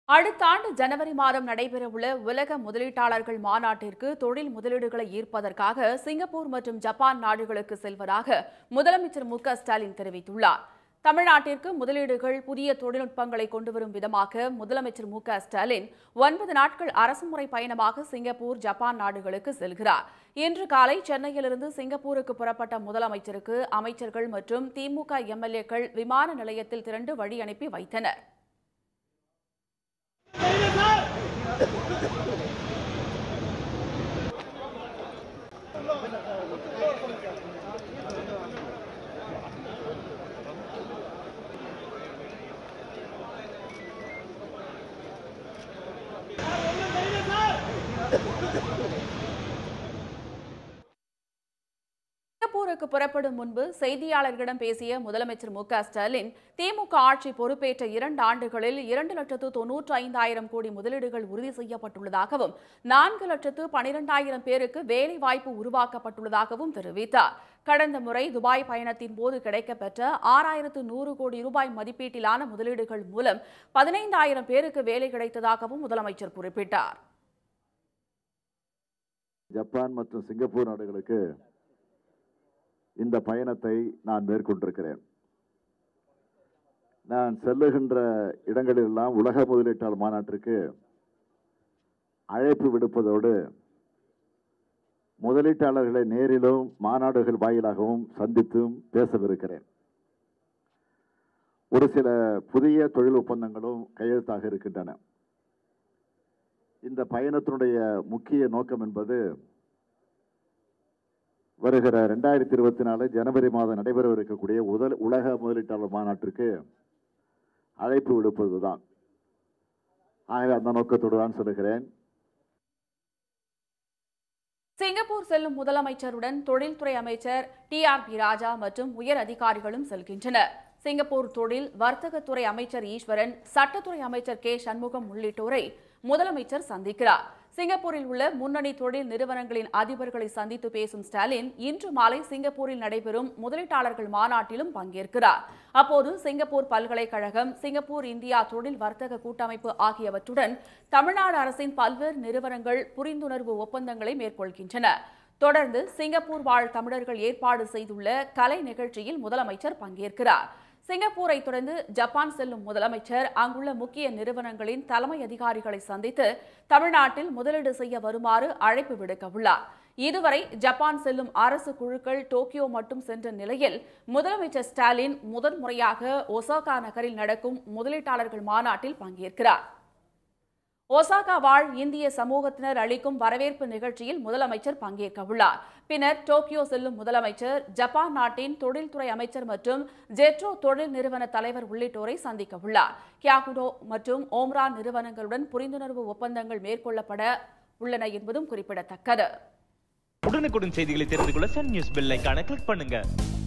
அடுத்த ஆண்டு ஜனவரி மாதம் நடைபெறவுள்ள உலக முதலீட்டாளர்கள் மாநாட்டிற்கு தொழில் முதலீடுகளை ஈர்ப்பதற்காக சிங்கப்பூர் மற்றும் ஜப்பான் நாடுகளுக்கு செல்வதாக முதலமைச்சர் மு க ஸ்டாலின் தெரிவித்துள்ளார் தமிழ்நாட்டிற்கு முதலீடுகள் புதிய தொழில்நுட்பங்களை கொண்டுவரும் விதமாக முதலமைச்சர் மு க ஸ்டாலின் ஒன்பது நாட்கள் அரசுமுறை பயணமாக சிங்கப்பூர் ஜப்பான் நாடுகளுக்கு செல்கிறார் இன்று காலை சென்னையிலிருந்து சிங்கப்பூருக்கு புறப்பட்ட முதலமைச்சருக்கு அமைச்சர்கள் மற்றும் திமுக எம்எல்ஏக்கள் விமான நிலையத்தில் திரண்டு வழி அனுப்பி வைத்தனர் சிங்கப்பூருக்கு புறப்படும் முன்பு செய்தியாளர்களிடம் பேசிய முதலமைச்சர் மு க ஸ்டாலின் திமுக ஆட்சி பொறுப்பேற்ற இரண்டு ஆண்டுகளில் இரண்டு லட்சத்து தொன்னூற்றி ஐந்தாயிரம் கோடி முதலீடுகள் உறுதி செய்யப்பட்டுள்ளதாகவும் நான்கு லட்சத்து பனிரெண்டாயிரம் பேருக்கு வேலை வாய்ப்பு உருவாக்கப்பட்டுள்ளதாகவும் தெரிவித்தார் கடந்த முறை துபாய் பயணத்தின் போது கிடைக்கப்பெற்ற ஆறாயிரத்து நூறு கோடி ரூபாய் மதிப்பீட்டிலான முதலீடுகள் மூலம் பதினைந்தாயிரம் பேருக்கு வேலை கிடைத்ததாகவும் முதலமைச்சர் குறிப்பிட்டார் ஜப்பான் மற்றும் சிங்கப்பூர் நாடுகளுக்கு இந்த பயணத்தை நான் மேற்கொண்டிருக்கிறேன் நான் செல்லுகின்ற இடங்களிலெல்லாம் உலக முதலீட்டாளர் மாநாட்டிற்கு அழைப்பு விடுப்பதோடு முதலீட்டாளர்களை நேரிலும் மாநாடுகள் வாயிலாகவும் சந்தித்தும் பேசவிருக்கிறேன் ஒரு சில புதிய தொழில் ஒப்பந்தங்களும் கையெழுத்தாக இருக்கின்றன இந்த பயணத்தினுடைய முக்கிய நோக்கம் என்பது வருகிற ரெண்டாயிரத்தி இருபத்தி நாலு ஜனவரி மாதம் நடைபெறவிருக்கக்கூடிய முதல் உலக முதலீட்டாளர் மாநாட்டிற்கு அழைப்பு விடுப்பதுதான் ஆகவே அந்த நோக்கத்தோடு தான் சொல்லுகிறேன் சிங்கப்பூர் செல்லும் முதலமைச்சருடன் தொழில்துறை அமைச்சர் டி ஆர் பி ராஜா மற்றும் உயர் அதிகாரிகளும் செல்கின்றனர் சிங்கப்பூர் தொழில் வர்த்தகத்துறை அமைச்சர் ஈஸ்வரன் சட்டத்துறை அமைச்சர் கே சண்முகம் உள்ளிட்டோரை முதலமைச்சர் சந்திக்கிறார் சிங்கப்பூரில் உள்ள முன்னணி தொழில் நிறுவனங்களின் அதிபர்களை சந்தித்து பேசும் ஸ்டாலின் இன்று மாலை சிங்கப்பூரில் நடைபெறும் முதலீட்டாளர்கள் மாநாட்டிலும் பங்கேற்கிறார் அப்போது சிங்கப்பூர் பல்கலைக்கழகம் சிங்கப்பூர் இந்தியா தொழில் வர்த்தக கூட்டமைப்பு ஆகியவற்றுடன் தமிழ்நாடு அரசின் பல்வேறு நிறுவனங்கள் புரிந்துணர்வு ஒப்பந்தங்களை மேற்கொள்கின்றன தொடர்ந்து சிங்கப்பூர் வாழ் தமிழர்கள் ஏற்பாடு செய்துள்ள கலை நிகழ்ச்சியில் முதலமைச்சர் பங்கேற்கிறார் சிங்கப்பூரை தொடர்ந்து ஜப்பான் செல்லும் முதலமைச்சர் அங்குள்ள முக்கிய நிறுவனங்களின் தலைமை அதிகாரிகளை சந்தித்து தமிழ்நாட்டில் முதலீடு செய்ய வருமாறு அழைப்பு விடுக்க உள்ளார் இதுவரை ஜப்பான் செல்லும் அரசு குழுக்கள் டோக்கியோ மட்டும் சென்ற நிலையில் முதலமைச்சர் ஸ்டாலின் முதன்முறையாக ஒசாகா நகரில் நடக்கும் முதலீட்டாளர்கள் மாநாட்டில் பங்கேற்கிறார் ஒசாகா வாழ் இந்திய சமூகத்தினர் அளிக்கும் வரவேற்பு நிகழ்ச்சியில் முதலமைச்சர் பங்கேற்க உள்ளார் பின்னர் டோக்கியோ செல்லும் முதலமைச்சர் ஜப்பான் நாட்டின் தொழில்துறை அமைச்சர் மற்றும் ஜெட்ரோ தொழில் நிறுவன தலைவர் உள்ளிட்டோரை சந்திக்க உள்ளார் கியாகுடோ மற்றும் ஓம்ரான் நிறுவனங்களுடன் புரிந்துணர்வு ஒப்பந்தங்கள் மேற்கொள்ளப்பட உள்ளன என்பதும் குறிப்பிடத்தக்கது உடனுக்குடன் செய்திகளை தெரிந்து கொள்ள சன் நியூஸ் பெல் ஐகானை கிளிக் பண்ணுங்க